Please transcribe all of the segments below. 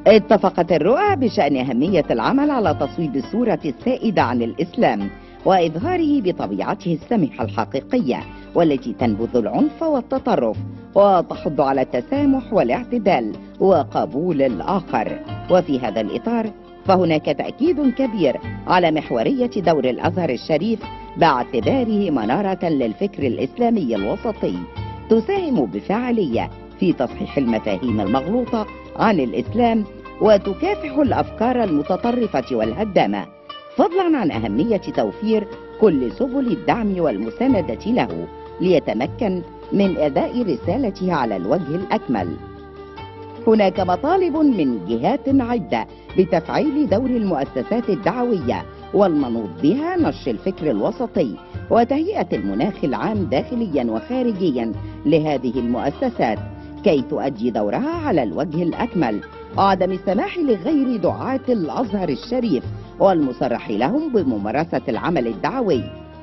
اتفقت الرؤى بشأن أهمية العمل على تصويب الصورة السائدة عن الإسلام وإظهاره بطبيعته السمحة الحقيقية والتي تنبذ العنف والتطرف وتحض على التسامح والاعتدال وقبول الآخر وفي هذا الإطار فهناك تأكيد كبير على محورية دور الأزهر الشريف باعتباره منارة للفكر الإسلامي الوسطي تساهم بفاعلية في تصحيح المفاهيم المغلوطة عن الإسلام وتكافح الأفكار المتطرفة والهدامة فضلا عن أهمية توفير كل سبل الدعم والمساندة له ليتمكن من أداء رسالته على الوجه الأكمل هناك مطالب من جهات عدة بتفعيل دور المؤسسات الدعوية والمنوط بها نشر الفكر الوسطي وتهيئة المناخ العام داخليا وخارجيا لهذه المؤسسات كي تؤدي دورها على الوجه الأكمل وعدم السماح لغير دعاة الأزهر الشريف والمصرح لهم بممارسة العمل الدعوي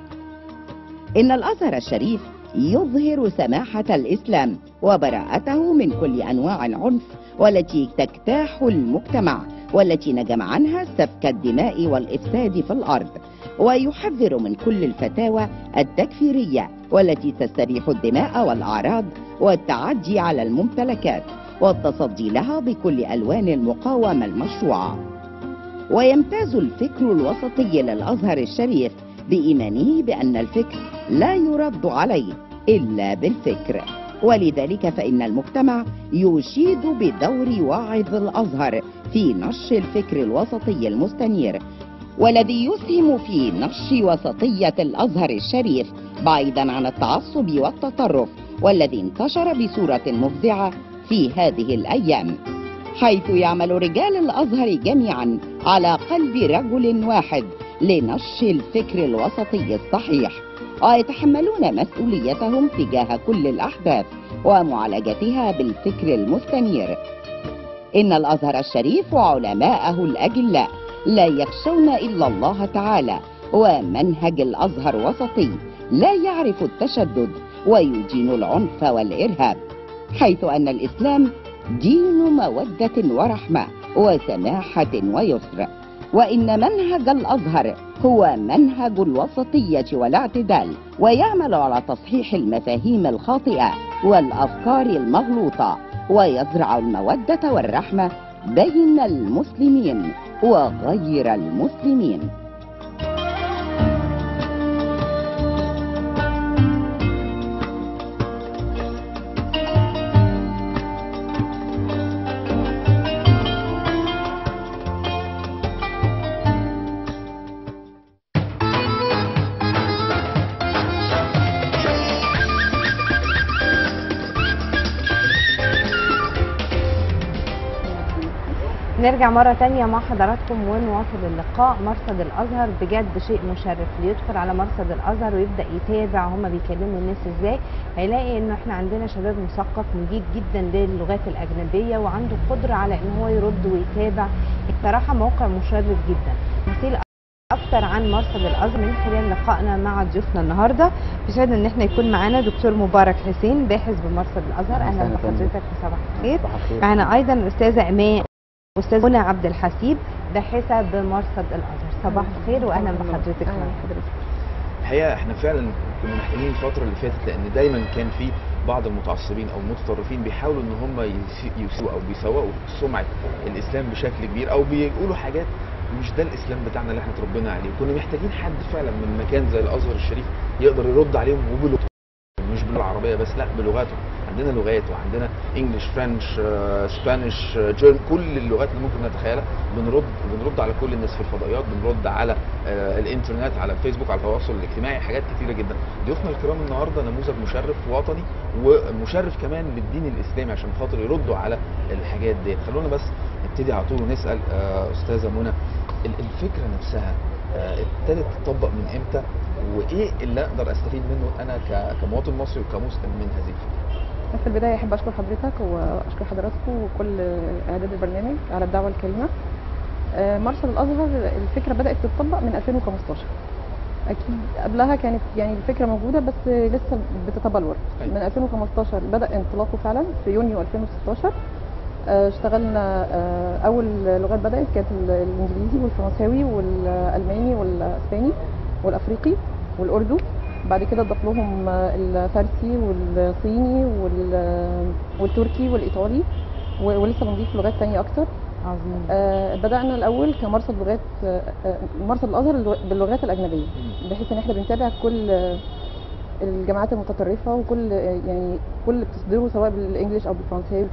إن الأزهر الشريف يظهر سماحة الإسلام وبراءته من كل أنواع العنف والتي تجتاح المجتمع والتي نجم عنها سفك الدماء والإفساد في الأرض ويحذر من كل الفتاوى التكفيرية والتي تستبيح الدماء والأعراض والتعدي على الممتلكات والتصدي لها بكل ألوان المقاومة المشروعة ويمتاز الفكر الوسطي للأزهر الشريف بإيمانه بأن الفكر لا يرد عليه إلا بالفكر ولذلك فإن المجتمع يشيد بدور واعظ الأزهر في نشر الفكر الوسطي المستنير والذي يسهم في نشر وسطية الأزهر الشريف بعيدا عن التعصب والتطرف والذي انتشر بصورة مفزعة في هذه الأيام حيث يعمل رجال الأزهر جميعا على قلب رجل واحد لنشر الفكر الوسطي الصحيح ويتحملون مسؤوليتهم تجاه كل الأحداث ومعالجتها بالفكر المستنير إن الأزهر الشريف وعلماءه الأجلاء لا يخشون إلا الله تعالى ومنهج الأزهر وسطي لا يعرف التشدد ويدين العنف والإرهاب حيث أن الإسلام دين مودة ورحمة وسماحة ويسر وإن منهج الأزهر هو منهج الوسطية والاعتدال ويعمل على تصحيح المفاهيم الخاطئة والأفكار المغلوطة ويزرع المودة والرحمة بين المسلمين وغير المسلمين نرجع مرة تانية مع حضراتكم ونواصل اللقاء مرصد الأزهر بجد شيء مشرف يدخل على مرصد الأزهر ويبدأ يتابع هما بيكلموا الناس ازاي هيلاقي انه احنا عندنا شباب مثقف مجيد جدا للغات الأجنبية وعنده قدرة على ان هو يرد ويتابع بصراحة موقع مشرف جدا مثيل اكتر عن مرصد الازهر من خلال لقائنا مع ضيوفنا النهارده بيسعدنا ان احنا يكون معانا دكتور مبارك حسين باحث بمرصد الازهر اهلا أهلا وسهلا. بحضرتك وصباح الخير صباح الخير. معانا ايضا الاستاذه ايمان استاذ منى عبد الحسيب باحثه بمرصد الازهر صباح الخير واهلا بحضرتك معانا الحقيقه احنا فعلا كنا محتاجين الفتره اللي فاتت لان دايما كان في بعض المتعصبين او المتطرفين بيحاولوا ان هم يسي- يسيئوا او بيسوقوا سمعه الاسلام بشكل كبير او بيقولوا حاجات مش ده الاسلام بتاعنا اللي احنا اتربينا عليه كنا محتاجين حد فعلا من مكان زي الازهر الشريف يقدر يرد عليهم وبلغتهم مش باللغه العربيه بس لا بلغاتهم عندنا لغات وعندنا انجلش فرنش سبانيش جيرم كل اللغات اللي ممكن نتخيلها بنرد بنرد على كل الناس في الفضائيات بنرد على آه، الانترنت على الفيسبوك على التواصل الاجتماعي حاجات كتيره جدا ضيوفنا الكرام النهارده نموذج مشرف وطني ومشرف كمان للدين الاسلامي عشان خاطر يردوا على الحاجات ديت خلونا بس نبتدي على طول ونسال آه، استاذه منى ال- الفكره نفسها آه، ابتدت تطبق من امتى وايه اللي اقدر استفيد منه انا ك- كمواطن مصري وكمسلم من هذه الفكره في البداية أحب أشكر حضرتك وأشكر حضراتكم وكل إعداد البرنامج على الدعوة الكريمة. آه، مرسل الأزهر الفكرة بدأت تتطبق من 2015. أكيد قبلها كانت يعني الفكرة موجودة بس لسه بتتبلور. أيوة. من 2015 بدأ انطلاقه فعلا في يونيو 2016 آه، اشتغلنا آه، اول لغات بدات كانت ال- الانجليزي والفرنساوي والالماني والاسباني والافريقي والاردو بعد كده ضاف لهم آه، الفارسي والصيني وال- والتركي والايطالي و- ولسه بنضيف لغات تانية اكتر عظيم آه، بدأنا الأول كمرصد لغات آه، آه، مرصد الأزهر اللغ- باللغات الأجنبية بحيث إن إحنا بنتابع كل آه، الجامعات المتطرفة وكل آه، يعني كل اللي بتصدره سواء بالإنجليش أو بالفرنساوي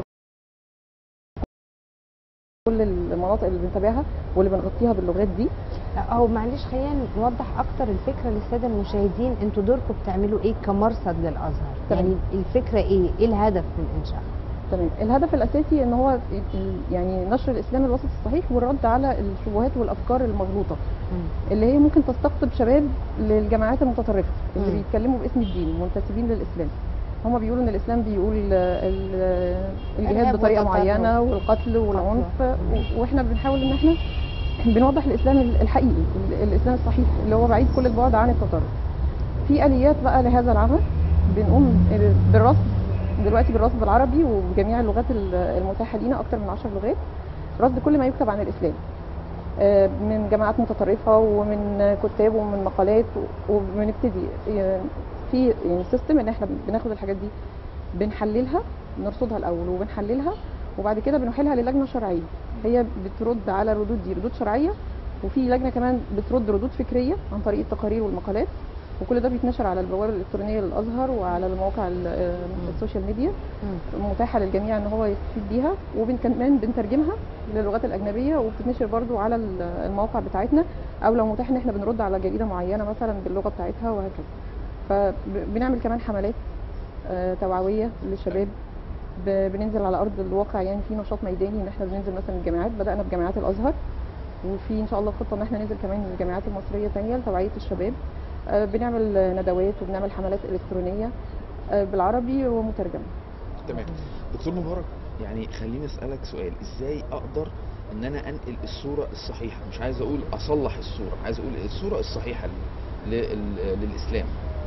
كل المناطق اللي بنتابعها واللي بنغطيها باللغات دي هو معلش خلينا نوضح اكتر الفكره للساده المشاهدين انتوا دوركم بتعملوا ايه كمرصد للازهر تمام. يعني الفكره ايه ايه الهدف من انشائها تمام الهدف الأساسي إن هو ال- يعني نشر الإسلام الوسط الصحيح والرد على الشبهات والأفكار المغلوطة اللي هي ممكن تستقطب شباب للجماعات المتطرفه اللي مم. بيتكلموا باسم الدين منتسبين للاسلام هم بيقولوا ان الاسلام بيقول ال- ال- الجهاد إرهاب بطريقه وتطرف. معينه والقتل والعنف مم. و- واحنا بنحاول ان احنا بنوضح الاسلام الحقيقي ال- الاسلام الصحيح اللي هو بعيد كل البعد عن التطرف في اليات بقى لهذا العمل بنقوم بالرصد دلوقتي بالرصد بالعربي وبجميع اللغات ال- المتاحه لينا اكتر من 10 لغات رصد كل ما يكتب عن الاسلام آه، من جامعات متطرفه ومن كتاب ومن مقالات و- وبنبتدي آه، في يعني سيستم ان احنا بناخد الحاجات دي بنحللها نرصدها الاول وبنحللها وبعد كده بنحيلها للجنه شرعيه هي بترد على الردود دي ردود شرعيه وفي لجنه كمان بترد ردود فكريه عن طريق التقارير والمقالات وكل ده بيتنشر على البوابه الالكترونيه للازهر وعلى المواقع ال- آه، السوشيال ميديا متاحه للجميع ان هو يستفيد بيها وكمان بنترجمها للغات الاجنبيه وبتتنشر برضو على ال- المواقع بتاعتنا او لو متاح ان احنا بنرد على جريده معينه مثلا باللغه بتاعتها وهكذا فبنعمل كمان حملات آه، توعويه للشباب ب- بننزل على ارض الواقع يعني في نشاط ميداني ان احنا بننزل مثلا الجامعات بدانا بجامعات الازهر وفي ان شاء الله خطه ان احنا ننزل كمان الجامعات المصريه تانية لتوعيه الشباب آه، بنعمل آه، ندوات وبنعمل حملات الكترونيه آه، بالعربي ومترجمه تمام دكتور مبارك يعني خليني اسالك سؤال ازاي اقدر ان انا انقل الصوره الصحيحه مش عايز اقول اصلح الصوره عايز اقول الصوره الصحيحه لل- للاسلام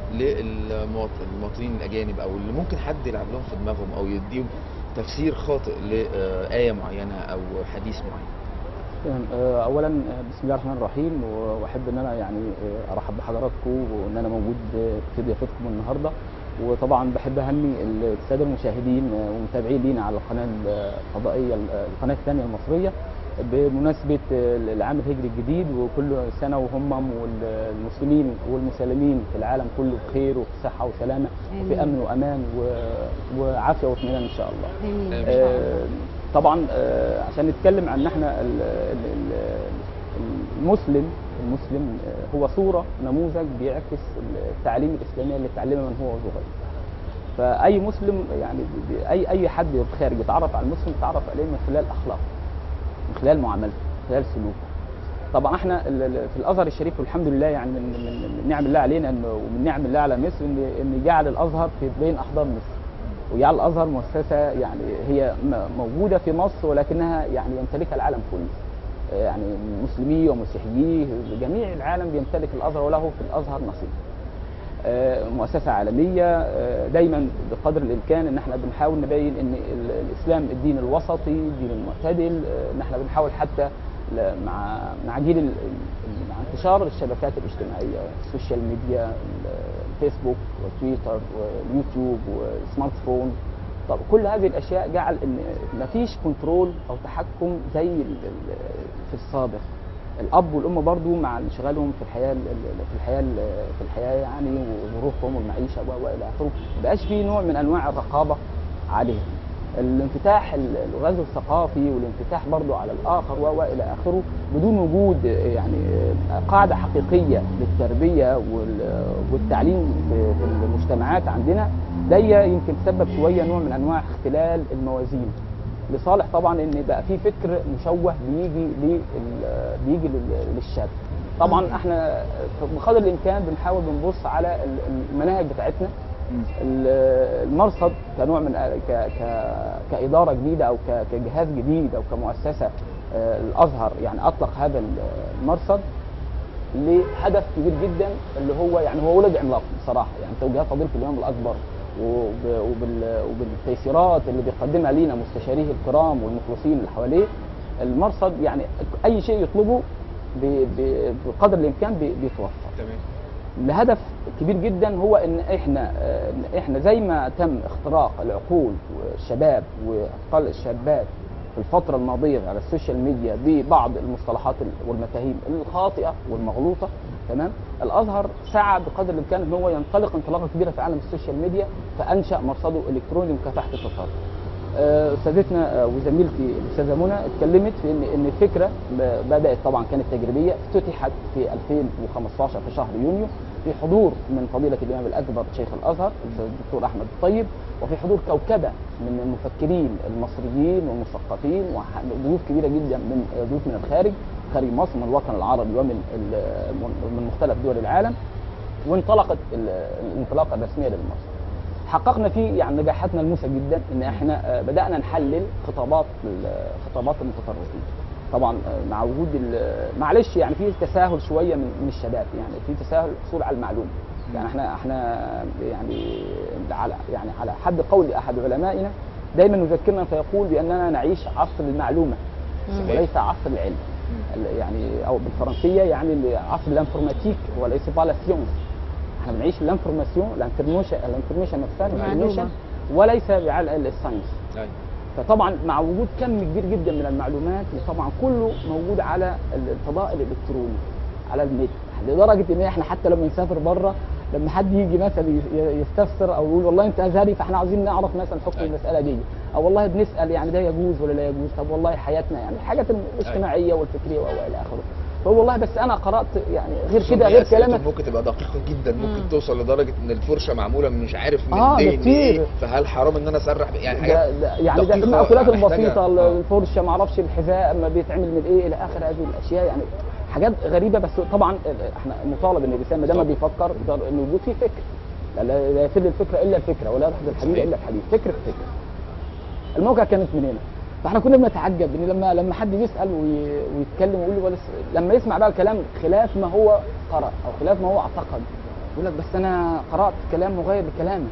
للمواطنين الاجانب او اللي ممكن حد يلعب لهم في دماغهم او يديهم تفسير خاطئ لايه معينه او حديث معين تمام. آه، اولا آه، بسم الله الرحمن الرحيم و- واحب ان انا يعني آه، ارحب بحضراتكم وان انا موجود آه، في ضيافتكم النهارده وطبعا بحب اهني الساده المشاهدين آه، والمتابعين لينا على القناه الفضائيه ال- القناه الثانيه المصريه بمناسبه آه، العام الهجري الجديد وكل سنه وهم والمسلمين والمسلمين في العالم كله بخير وفي صحه وسلامه وفي آمين. امن وامان و- وعافيه واطمئنان ان شاء الله. امين ان آمين. شاء آه، الله طبعا آه، عشان نتكلم عن احنا ال- ال- ال- المسلم المسلم آه، هو صوره نموذج بيعكس التعليم الاسلاميه اللي اتعلمها من هو صغير فاي مسلم يعني بي- بي- اي اي حد خارج يتعرف على المسلم يتعرف عليه من خلال اخلاقه من خلال معاملته من خلال سلوكه طبعا احنا ال- ال- في الازهر الشريف والحمد لله يعني من, من, من نعم الله علينا انه ومن نعم الله على مصر ان ان جعل الازهر في بين احضان مصر وجعل الازهر مؤسسه يعني هي م- موجوده في مصر ولكنها يعني يمتلكها العالم كله آه، يعني مسلميه ومسيحييه جميع العالم بيمتلك الازهر وله في الازهر نصيب آه، مؤسسه عالميه آه، دايما بقدر الامكان ان احنا بنحاول نبين ان ال- الاسلام الدين الوسطي الدين المعتدل آه، ان احنا بنحاول حتى ل- مع مع جيل ال- ال- مع انتشار الشبكات الاجتماعيه السوشيال ميديا ال- الفيسبوك والتويتر واليوتيوب والسمارت فون طب كل هذه الاشياء جعل ان مفيش كنترول او تحكم زي ال- ال- في السابق الاب والام برضو مع انشغالهم في الحياه ال- ال- في الحياه ال- في الحياه يعني وظروفهم والمعيشه و- والى اخره ما بقاش في نوع من انواع الرقابه عليهم الانفتاح ال- الغزو الثقافي والانفتاح برضو على الاخر و- والى اخره بدون وجود يعني قاعده حقيقيه للتربيه وال- والتعليم في في المجتمعات عندنا ده يمكن تسبب شويه نوع من انواع اختلال الموازين لصالح طبعا ان بقى في فكر مشوه بيجي لل بيجي لل- للشاب طبعا احنا بقدر الامكان بنحاول بنبص على ال- المناهج بتاعتنا ال- المرصد كنوع من ك ك كاداره جديده او ك- كجهاز جديد او كمؤسسه آه، الازهر يعني اطلق هذا المرصد لهدف كبير جدا اللي هو يعني هو ولد عملاق بصراحه يعني توجيهات فضيله الامام الاكبر وب- وبال- وبالتيسيرات اللي بيقدمها لينا مستشاريه الكرام والمخلصين اللي حواليه المرصد يعني اي شيء يطلبه ب- ب- بقدر الامكان بي- بيتوفر تمام لهدف كبير جدا هو ان احنا آه، إن احنا زي ما تم اختراق العقول والشباب واطفال الشابات في الفترة الماضية على السوشيال ميديا ببعض المصطلحات ال- والمفاهيم الخاطئة والمغلوطة تمام الازهر سعى بقدر الامكان ان هو ينطلق انطلاقة كبيرة في عالم السوشيال ميديا فانشا مرصده الالكتروني لمكافحة التطرف آه، استاذتنا آه، وزميلتي الاستاذه منى اتكلمت في ان ان الفكره ب- بدات طبعا كانت تجريبيه افتتحت في 2015 في شهر يونيو في حضور من فضيله الامام الاكبر شيخ الازهر الاستاذ الدكتور احمد الطيب وفي حضور كوكبه من المفكرين المصريين والمثقفين وضيوف كبيره جدا من آه، ضيوف من الخارج خارج مصر من الوطن العربي ومن ال- من مختلف دول العالم وانطلقت ال- الانطلاقه الرسميه للمرصد حققنا فيه يعني نجاحات ملموسه جدا ان احنا آه، بدانا نحلل خطابات ال- خطابات المتطرفين طبعا آه، مع وجود ال- معلش يعني في تساهل شويه من من الشباب يعني في تساهل الحصول على المعلومه يعني احنا احنا يعني على يعني على حد قول احد علمائنا دايما يذكرنا فيقول باننا نعيش عصر المعلومه وليس عصر العلم ال- يعني او بالفرنسيه يعني عصر الانفورماتيك وليس با لا سيونس احنا بنعيش الانفورماسيون الانفورميشن الانفورميشن نفسها معلومة. المعلومه وليس على الساينس أيوة. فطبعا مع وجود كم كبير جدا من المعلومات وطبعا كله موجود على الفضاء الالكتروني على النت لدرجه ان احنا حتى لما نسافر بره لما حد يجي مثلا ي- يستفسر او يقول والله انت ازهري فاحنا عاوزين نعرف مثلا حكم أيوة. المساله دي او والله بنسال يعني ده يجوز ولا لا يجوز طب والله حياتنا يعني الحاجات الاجتماعيه والفكريه والى اخره فهو والله بس انا قرات يعني غير خصوصاً كده إن غير أسئلته كلامك ممكن تبقى دقيقه جدا ممكن مم. توصل لدرجه ان الفرشه معموله من مش عارف من آه، ده دي كتير. ايه فهل حرام ان انا اسرح ب- يعني حاجات ده ده يعني ده دقيقة المأكولات محتاجة- البسيطة آه. الفرشة ما اعرفش الحذاء ما بيتعمل من ايه الى اخر هذه الاشياء يعني حاجات غريبة بس طبعا احنا مطالب ان الانسان ما دام طبعا. بيفكر يقدر انه يوجد فيه فكر لا- لا لا يفيد الفكرة الا الفكرة ولا يحفظ الحديث صحيح. الا الحديث فكر في فكر الموقع كانت من هنا فاحنا كنا بنتعجب ان لما لما حد يسال وي- ويتكلم ويقول لي بس لما يسمع بقى الكلام خلاف ما هو قرأ او خلاف ما هو اعتقد يقول لك بس انا قرات كلام مغاير لكلامك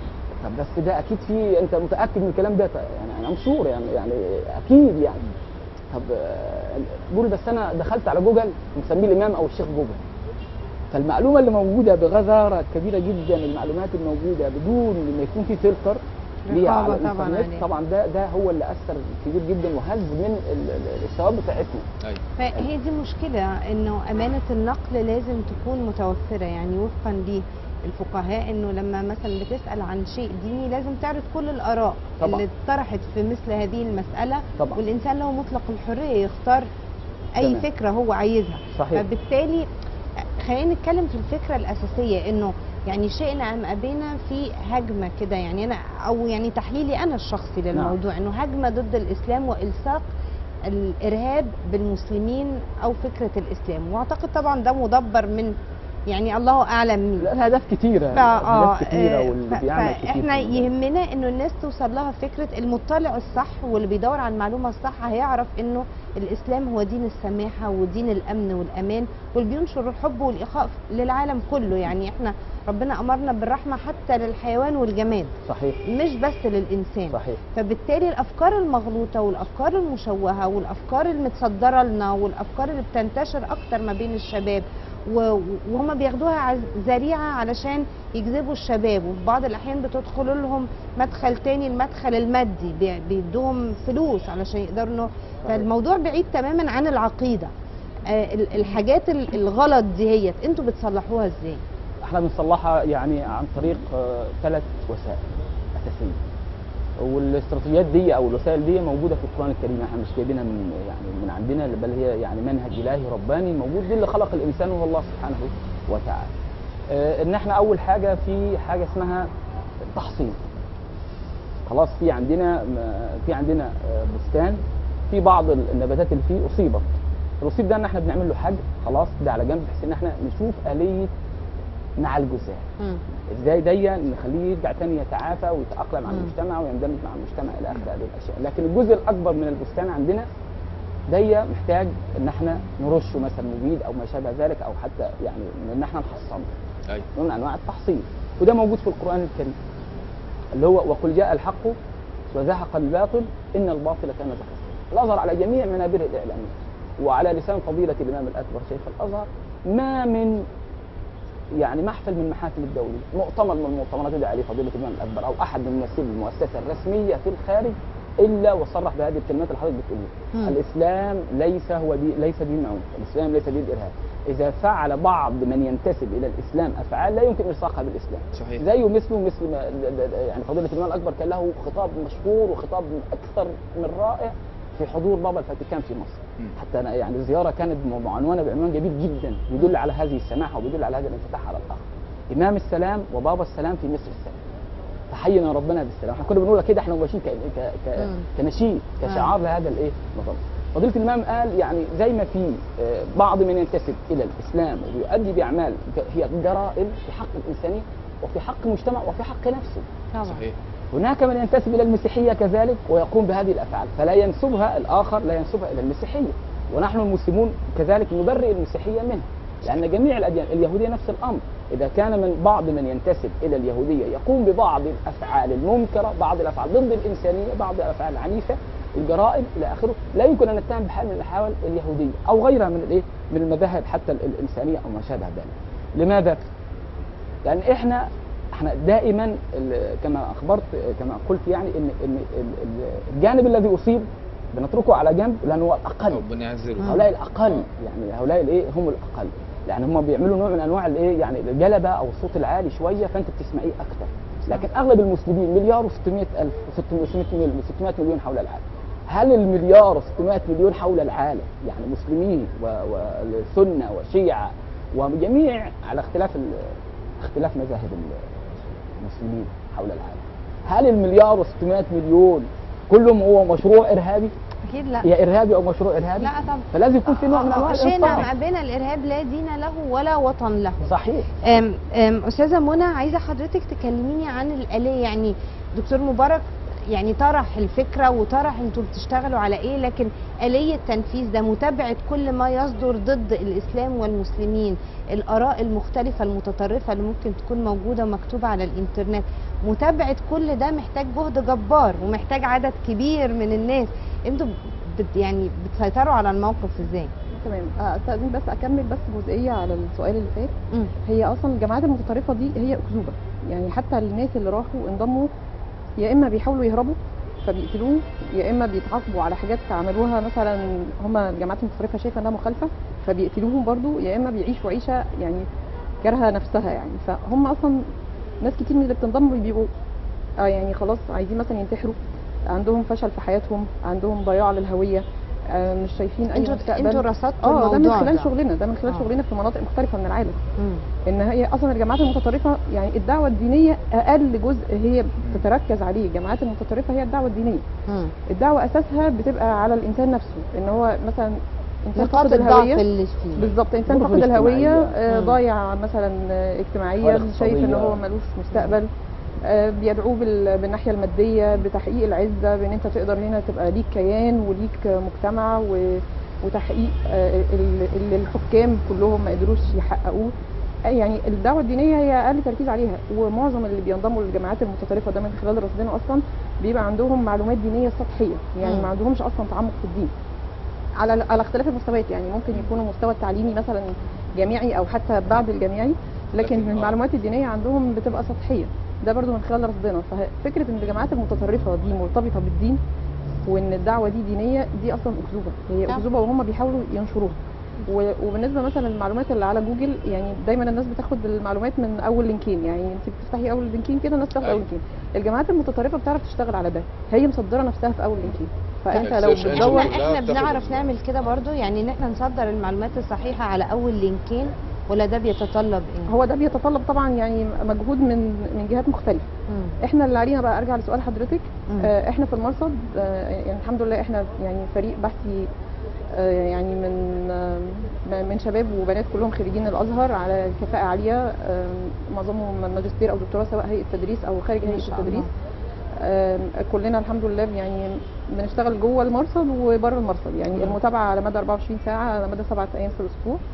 طب بس ده اكيد في انت متاكد من الكلام ده يعني انا مشهور يعني يعني اكيد يعني طب آه، بقول بس انا دخلت على جوجل مسميه الامام او الشيخ جوجل فالمعلومه اللي موجوده بغزاره كبيره جدا المعلومات الموجوده بدون ما يكون في فلتر ليها على رقابة طبعاً الانترنت عليه. طبعا ده ده هو اللي اثر كبير جدا وهز من ال- ال- الثواب بتاعتنا ايوه فهي دي مشكلة انه امانة النقل لازم تكون متوفرة يعني وفقا للفقهاء انه لما مثلا بتسأل عن شيء ديني لازم تعرض كل الاراء طبعاً. اللي اتطرحت في مثل هذه المسألة طبعا والانسان له مطلق الحرية يختار اي تمام. فكرة هو عايزها صحيح فبالتالي خلينا نتكلم في الفكره الاساسيه انه يعني شئنا ام ابينا في هجمه كده يعني انا او يعني تحليلي انا الشخصي للموضوع انه هجمه ضد الاسلام والصاق الارهاب بالمسلمين او فكره الاسلام واعتقد طبعا ده مدبر من يعني الله اعلم مين لا الاهداف كتيره فا اه الاهداف كتيره آه، واللي ف- بيعمل كتير فاحنا في الموضوع. يهمنا انه الناس توصل لها فكره المطلع الصح واللي بيدور على المعلومه الصح هيعرف انه الاسلام هو دين السماحه ودين الامن والامان واللي بينشر الحب والاخاء للعالم كله يعني احنا ربنا امرنا بالرحمه حتى للحيوان والجماد صحيح مش بس للانسان صحيح فبالتالي الافكار المغلوطه والافكار المشوهه والافكار المتصدره لنا والافكار اللي بتنتشر اكتر ما بين الشباب و- وهم بياخدوها عز- ذريعه علشان يجذبوا الشباب وفي بعض الاحيان بتدخل لهم مدخل تاني المدخل المادي بي- بيدوهم فلوس علشان يقدروا انه فالموضوع بعيد تماما عن العقيده آه، ال- الحاجات ال- الغلط دي هي انتوا بتصلحوها ازاي احنا بنصلحها يعني عن طريق ثلاث وسائل اساسيه والاستراتيجيات دي او الوسائل دي موجوده في القران الكريم احنا مش جايبينها من يعني من عندنا بل هي يعني منهج الهي رباني موجود دي اللي خلق الانسان هو الله سبحانه وتعالى آه، ان احنا اول حاجه في حاجه اسمها تحصين خلاص في عندنا في عندنا آه، بستان في بعض النباتات اللي فيه اصيبت الاصيب ده ان احنا بنعمل له حجر خلاص ده على جنب بحيث ان احنا نشوف اليه نعالجه ازاي ازاي دي نخليه يرجع تاني يتعافى ويتاقلم مع مم. المجتمع ويندمج مع المجتمع الى اخر هذه الاشياء لكن الجزء الاكبر من البستان عندنا دي محتاج ان احنا نرشه مثلا مبيد او ما شابه ذلك او حتى يعني ان احنا نحصنه ايوه نوع من انواع التحصين وده موجود في القران الكريم اللي هو وقل جاء الحق وزهق الباطل ان الباطل كان زهقا الازهر على جميع منابره الاعلاميه وعلى لسان فضيله الامام الاكبر شيخ الازهر ما من يعني محفل من محافل الدولة مؤتمر من المؤتمرات اللي عليه فضيلة الإمام الأكبر أو أحد من ممثلي المؤسسة الرسمية في الخارج إلا وصرح بهذه الكلمات اللي حضرتك بتقولها مم. الإسلام ليس هو دي ليس دين عنف الإسلام ليس دين إرهاب إذا فعل بعض من ينتسب إلى الإسلام أفعال لا يمكن إلصاقها بالإسلام صحيح زيه مثله مثل ما يعني فضيلة الإمام الأكبر كان له خطاب مشهور وخطاب أكثر من رائع في حضور بابا الفاتيكان في مصر مم. حتى أنا يعني الزيارة كانت معنونة بعنوان جميل جدا يدل على هذه السماحة ويدل على هذا الانفتاح على الآخر إمام السلام وبابا السلام في مصر السلام تحينا ربنا بالسلام احنا كنا بنقول كده احنا ماشيين ك... ك... ك... مم. كنشيد كشعار لهذا الايه النظام فضيلة الإمام قال يعني زي ما في آه، بعض من ينتسب إلى الإسلام ويؤدي بأعمال ج- هي جرائم في حق الإنسانية وفي حق المجتمع وفي حق نفسه طبعا صحيح هناك من ينتسب الى المسيحيه كذلك ويقوم بهذه الافعال فلا ينسبها الاخر لا ينسبها الى المسيحيه ونحن المسلمون كذلك نبرئ المسيحيه منها لان جميع الاديان اليهوديه نفس الامر اذا كان من بعض من ينتسب الى اليهوديه يقوم ببعض الافعال المنكره بعض الافعال ضد الانسانيه بعض الافعال العنيفه الجرائم الى اخره لا يمكن ان نتهم بحال من الاحوال اليهوديه او غيرها من الايه من المذاهب حتى ال- الانسانيه او ما شابه ذلك لماذا لان احنا احنا دائما ال- كما اخبرت كما قلت يعني ان ان ال- ال- الجانب الذي اصيب بنتركه على جنب لانه هو الاقل ربنا يعزله هؤلاء الاقل يعني هؤلاء الايه هم الاقل يعني هم بيعملوا نوع من انواع الايه يعني الجلبه او الصوت العالي شويه فانت بتسمعيه اكثر لكن اغلب المسلمين مليار و600 الف و600 مليون 600 مليون حول العالم هل المليار و600 مليون حول العالم يعني مسلمين و- والسنه وشيعه وجميع على اختلاف ال- اختلاف مذاهب ال- المسلمين حول العالم هل المليار و600 مليون كلهم هو مشروع ارهابي اكيد لا يا ارهابي او مشروع ارهابي لا طبعا فلازم يكون في نوع من انواع شئنا الانصاف ما بين الارهاب لا دين له ولا وطن له صحيح أم أم استاذه منى عايزه حضرتك تكلميني عن الاليه يعني دكتور مبارك يعني طرح الفكره وطرح انتوا بتشتغلوا على ايه لكن اليه تنفيذ ده متابعه كل ما يصدر ضد الاسلام والمسلمين الاراء المختلفه المتطرفه اللي ممكن تكون موجوده ومكتوبه على الانترنت متابعه كل ده محتاج جهد جبار ومحتاج عدد كبير من الناس انتوا بت يعني بتسيطروا على الموقف ازاي تمام آه، استاذن بس اكمل بس جزئيه على السؤال اللي فات مم. هي اصلا الجماعات المتطرفه دي هي اكذوبه يعني حتى الناس اللي راحوا انضموا يا اما بيحاولوا يهربوا فبيقتلوه يا اما بيتعاقبوا على حاجات عملوها مثلا هم الجماعات المتطرفه شايفه انها مخالفه فبيقتلوهم برضو يا اما بيعيشوا عيشه يعني كارهه نفسها يعني فهم اصلا ناس كتير من اللي بتنضم بيبقوا آه يعني خلاص عايزين مثلا ينتحروا عندهم فشل في حياتهم عندهم ضياع للهويه آه مش شايفين اي انتوا مستقبل انتوا رصدتوا اه ده الموضوع من خلال ده. شغلنا ده من خلال آه. شغلنا في مناطق مختلفه من العالم مم. ان هي اصلا الجماعات المتطرفه يعني الدعوه الدينيه اقل جزء هي بتتركز عليه الجماعات المتطرفه هي الدعوه الدينيه مم. الدعوه اساسها بتبقى على الانسان نفسه ان هو مثلا انسان نقاط فاقد الضعف الهويه اللي فيه بالظبط انسان الظروف فاقد الهويه الاجتماعية. آه، مم. ضايع مثلا آه، اجتماعيا حالة شايف ان اقتصادية. هو ملوش مستقبل آه، بيدعوه بال- بالناحيه الماديه بتحقيق العزه بان انت تقدر هنا تبقى ليك كيان وليك آه، مجتمع و- وتحقيق آه، ال- اللي الحكام كلهم ما قدروش يحققوه آه، يعني الدعوه الدينيه هي اقل تركيز عليها ومعظم اللي بينضموا للجماعات المتطرفه ده من خلال رصدنا اصلا بيبقى عندهم معلومات دينيه سطحيه يعني مم. ما عندهمش اصلا تعمق في الدين على على اختلاف المستويات يعني ممكن يكونوا مستوى التعليمي مثلا جامعي او حتى بعد الجامعي لكن لكن آه. المعلومات الدينيه عندهم بتبقى سطحيه ده برضو من خلال رصدنا ففكره ان الجماعات المتطرفه دي مرتبطه بالدين وان الدعوه دي دينيه دي اصلا اكذوبه هي نعم. اكذوبه وهم بيحاولوا ينشروها و- وبالنسبه مثلا للمعلومات اللي على جوجل يعني دايما الناس بتاخد المعلومات من اول لينكين يعني انت بتفتحي اول لينكين كده الناس تاخد اول أيوة. لينكين الجماعات المتطرفه بتعرف تشتغل على ده هي مصدره نفسها في اول لينكين فانت لو السيرش إنجن بتدور احنا كلها احنا بتاخد بنعرف ال- نعمل كده برضو يعني ان احنا نصدر المعلومات الصحيحه على اول لينكين ولا ده بيتطلب ايه؟ هو ده بيتطلب طبعا يعني مجهود من من جهات مختلفه مم. احنا اللي علينا بقى ارجع لسؤال حضرتك مم. آه، احنا في المرصد آه، يعني الحمد لله احنا يعني فريق بحثي آه، يعني من آه، من شباب وبنات كلهم خريجين الازهر على كفاءه عاليه آه، معظمهم ماجستير او دكتوراه سواء هيئه تدريس او خارج ما هيئه شاء التدريس الله. آم، كلنا الحمد لله يعني بنشتغل جوه المرصد وبره المرصد يعني مم. المتابعه على مدى 24 ساعه على مدى سبعة ايام في الاسبوع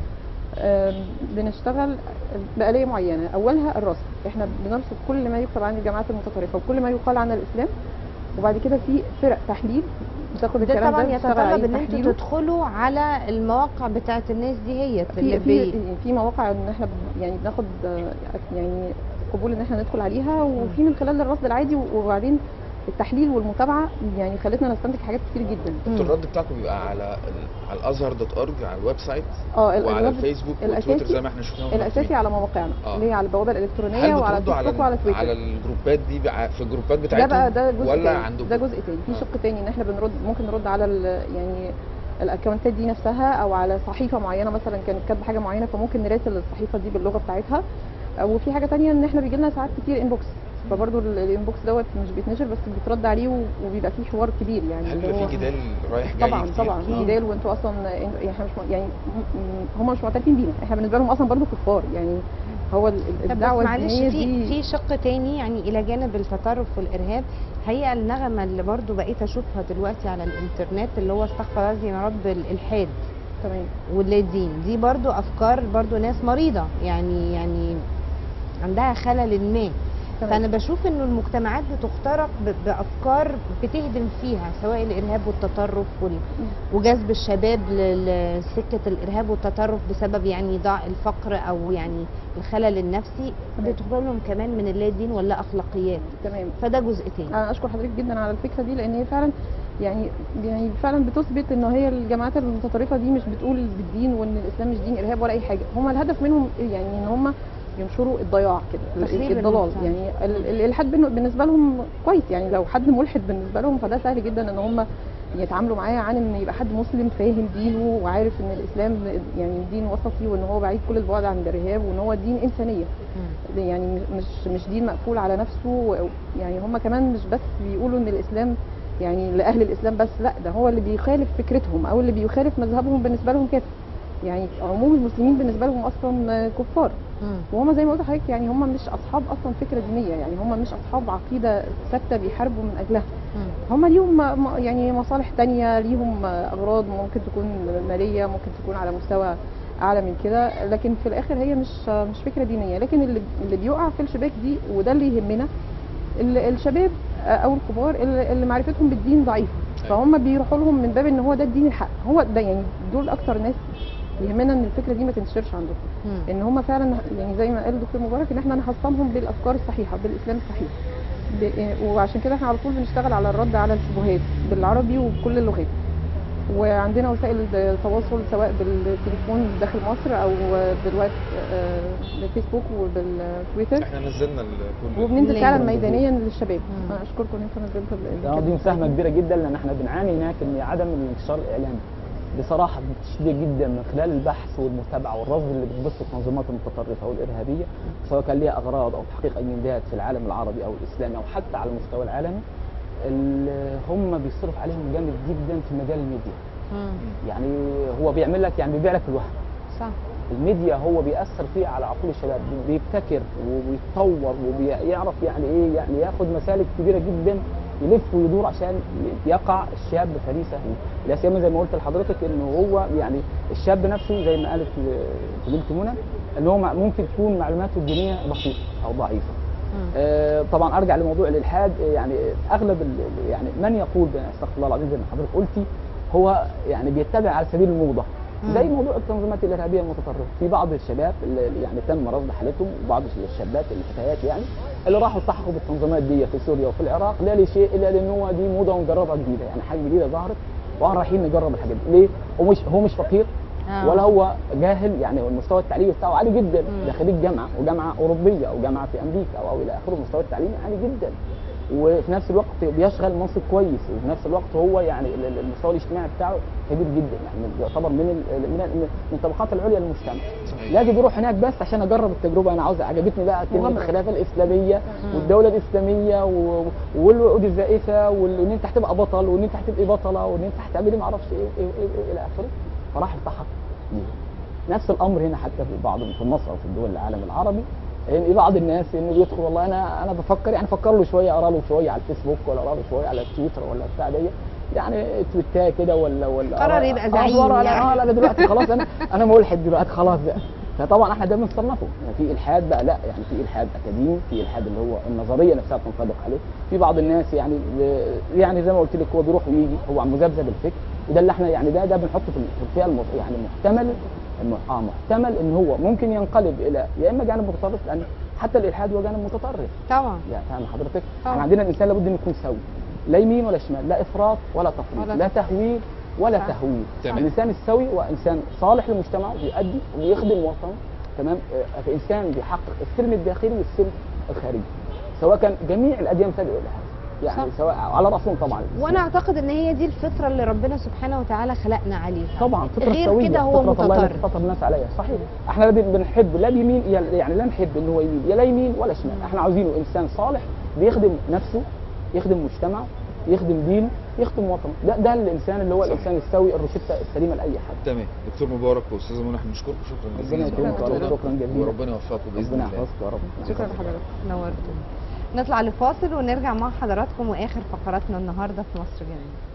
آم، بنشتغل بآلية معينة أولها الرصد احنا بنرصد كل ما يكتب عن الجماعات المتطرفة وكل ما يقال عن الإسلام وبعد كده في فرق تحليل بتاخد ده الكلام طبعا ده بتشتغل يتطلب عليه ان انتوا تحليله. تدخلوا على المواقع بتاعت الناس دي هي في في في مواقع ان احنا ب- يعني بناخد آه، يعني قبول ان احنا ندخل عليها وفي من خلال الرصد العادي وبعدين التحليل والمتابعه يعني خلتنا نستنتج حاجات كتير جدا انتوا الرد بتاعكم بيبقى على ال- على الازهر دوت اورج على الويب سايت اه ال- وعلى الرد الفيسبوك الأساسي- وتويتر زي ما احنا شفناهم الاساسي على مواقعنا آه. اللي هي على البوابه هل الالكترونيه وعلى بتردوا على الفيسبوك وعلى ال- تويتر على الجروبات دي بقى في الجروبات ده بتاعتهم بقى ده جزء ولا تاني عندكم ده جزء تاني في آه. شق تاني ان احنا بنرد ممكن نرد على ال- يعني الاكونتات دي نفسها او على صحيفه معينه مثلا كانت كاتبه حاجه معينه فممكن نراسل الصحيفه دي باللغه بتاعتها وفي حاجه تانية ان احنا بيجي لنا ساعات كتير انبوكس فبرضه ال- الانبوكس دوت مش بيتنشر بس بيترد عليه و- وبيبقى فيه حوار كبير يعني هل اللي بيبقى هو- في جدال رايح جاي طبعا كتير؟ طبعا في آه. جدال وانتوا اصلا يعني احنا مش م- يعني م- م- هم مش معترفين بينا احنا بالنسبه لهم اصلا برضه كفار يعني هو ال- ال- طب بس الدعوه معلش الدينيه في دي في شق تاني يعني الى جانب التطرف والارهاب هي النغمه اللي برضو بقيت اشوفها دلوقتي على الانترنت اللي هو استغفر الله العظيم يا رب الالحاد تمام والدين دي برضو افكار برضو ناس مريضه يعني يعني عندها خلل ما تمام. فانا بشوف انه المجتمعات بتخترق ب- بافكار بتهدم فيها سواء الارهاب والتطرف وال... وجذب الشباب ل- لسكه الارهاب والتطرف بسبب يعني ضاع الفقر او يعني الخلل النفسي تمام. بتدخل لهم كمان من اللا دين ولا اخلاقيات تمام فده جزء تاني انا اشكر حضرتك جدا على الفكره دي لان هي فعلا يعني يعني فعلا بتثبت ان هي الجماعات المتطرفه دي مش بتقول بالدين وان الاسلام مش دين ارهاب ولا اي حاجه هم الهدف منهم يعني ان هم ينشروا الضياع كده تخريب ال- الضلال المجتمع. يعني ال- ال- الالحاد بن- بالنسبه لهم كويس يعني لو حد ملحد بالنسبه لهم فده سهل جدا ان هم يتعاملوا معاه عن ان يبقى حد مسلم فاهم دينه وعارف ان الاسلام يعني دين وسطي وان هو بعيد كل البعد عن الارهاب وان هو دين انسانيه يعني مش مش دين مقفول على نفسه يعني هم كمان مش بس بيقولوا ان الاسلام يعني لاهل الاسلام بس لا ده هو اللي بيخالف فكرتهم او اللي بيخالف مذهبهم بالنسبه لهم كافر يعني عموم المسلمين بالنسبه لهم اصلا كفار مم. وهم زي ما قلت لحضرتك يعني هم مش اصحاب اصلا فكره دينيه يعني هم مش اصحاب عقيده ثابته بيحاربوا من اجلها مم. هم ليهم م- م- يعني مصالح تانية ليهم اغراض ممكن تكون ماليه ممكن تكون على مستوى اعلى من كده لكن في الاخر هي مش مش فكره دينيه لكن اللي اللي بيقع في الشباك دي وده اللي يهمنا ال- الشباب او الكبار اللي اللي معرفتهم بالدين ضعيفه فهم بيروحوا لهم من باب ان هو ده الدين الحق هو ده يعني دول اكتر ناس يهمنا ان الفكره دي ما تنتشرش عندهم مم. ان هم فعلا يعني زي ما قال الدكتور مبارك ان احنا نحصنهم بالافكار الصحيحه بالاسلام الصحيح ب- وعشان كده احنا على طول بنشتغل على الرد على الشبهات بالعربي وبكل اللغات وعندنا وسائل التواصل سواء بالتليفون داخل مصر او بالواتس آه، بالفيسبوك وبالتويتر احنا نزلنا ال- كل وبننزل ليه؟ فعلا ميدانيا للشباب مم. انا اشكركم ان انتم نزلتوا ال- اه دي الكلام. مساهمه كبيره جدا لان احنا بنعاني هناك ان عدم الانتشار الاعلامي بصراحه شديد جدا من خلال البحث والمتابعه والرصد اللي بتبث التنظيمات المتطرفه والارهابيه سواء كان ليها اغراض او تحقيق اجندات في العالم العربي او الاسلامي او حتى على المستوى العالمي ال- هم بيصرف عليهم جامد جدا في مجال الميديا مم. يعني هو بيعمل لك يعني بيبيع لك الوهم صح الميديا هو بيأثر فيه على عقول الشباب بيبتكر وبيتطور وبيعرف يعني ايه يعني ياخد مسالك كبيره جدا يلف ويدور عشان يقع الشاب فريسه لا سيما زي ما قلت لحضرتك ان هو يعني الشاب نفسه زي ما قالت فضيله منى ان هو ممكن تكون معلوماته الدينيه بسيطه او ضعيفه مم. آه، طبعا ارجع لموضوع الالحاد آه، يعني اغلب ال- يعني من يقول استغفر الله العظيم زي ما حضرتك قلتي هو يعني بيتبع على سبيل الموضه مم. زي موضوع التنظيمات الارهابيه المتطرفه في بعض الشباب اللي يعني تم رصد حالتهم وبعض الشابات الفتيات يعني اللي راحوا التحقوا بالتنظيمات دي في سوريا وفي العراق لا لشيء الا لان هو دي موضه ونجربها جديده يعني حاجه جديده ظهرت واحنا رايحين نجرب الحاجات دي ليه؟ هو مش هو مش فقير آه. ولا هو جاهل يعني هو المستوى التعليمي بتاعه عالي جدا مم. ده خريج جامعه وجامعه اوروبيه او جامعه في امريكا او, أو الى اخره المستوى التعليمي عالي جدا وفي نفس الوقت بيشغل منصب كويس وفي نفس الوقت هو يعني ال- ال- المستوى الاجتماعي بتاعه كبير جدا يعني يعتبر من ال- من ال- من الطبقات العليا للمجتمع صحيح. لاجي بيروح هناك بس عشان اجرب التجربه انا عاوز عجبتني بقى كلمه مغامرة. الخلافه الاسلاميه مم. والدوله الاسلاميه و- والوعود الزائفه وال- وان انت هتبقى بطل وان انت هتبقي بطله وان انت هتعملي ما اعرفش ايه إيه إيه إيه الى اخره فراح التحق بيهم. نفس الامر هنا حتى في بعض في مصر او في الدول العالم العربي يعني بعض الناس انه بيدخل والله انا انا بفكر يعني افكر له شويه اقرا له شويه على الفيسبوك ولا اقرا له شويه على التويتر ولا بتاع دي يعني تويتاه كده ولا ولا قرر آه، يبقى آه، زعيم صورة، يعني. اه لا أنا دلوقتي خلاص انا انا ملحد دلوقتي خلاص بقى فطبعا احنا ده بنصنفه يعني في الحاد بقى لا يعني في الحاد اكاديمي في الحاد اللي هو النظريه نفسها بتنطبق عليه في بعض الناس يعني يعني زي ما قلت لك هو بيروح ويجي هو مذبذب الفكر وده اللي احنا يعني ده ده بنحطه في في الفئه المف... يعني محتمل الم- اه محتمل ان هو ممكن ينقلب الى يا اما جانب متطرف لان حتى الالحاد هو جانب متطرف طبعا يعني فاهم حضرتك طبعا. احنا عندنا الانسان لابد انه يكون سوي لا يمين ولا شمال لا افراط ولا تفريط ولا لا تهويل ولا صح. تهويل تمام. الانسان السوي هو انسان صالح لمجتمعه بيؤدي وبيخدم وطنه تمام آه، فانسان بيحقق السلم الداخلي والسلم الخارجي سواء كان جميع الاديان تدعو الى هذا يعني صح. سواء على راسهم طبعا الإسلام. وانا اعتقد ان هي دي الفطره اللي ربنا سبحانه وتعالى خلقنا عليها طبعا فطره غير سويه كده هو فطره الله التي متطرف فطر الناس عليها صحيح احنا لا بن- بنحب لا بيمين يا- يعني لا نحب ان هو يمين يا لا يمين ولا شمال احنا عاوزينه انسان صالح بيخدم نفسه يخدم مجتمعه يخدم دينه يخدم وطنه ده ده الانسان اللي هو صح. الانسان السوي الروشته السليمه لاي حد تمام دكتور مبارك واستاذه منى احنا بنشكركم شكرا ربنا جزيلا يكرمك على يا رب. الموضوع ده. شكرا جزيلا وربنا يوفقكم باذن ربنا الله يحفظك يا رب شكرا لحضرتك نورتونا نطلع لفاصل ونرجع مع حضراتكم واخر فقراتنا النهارده في مصر جميله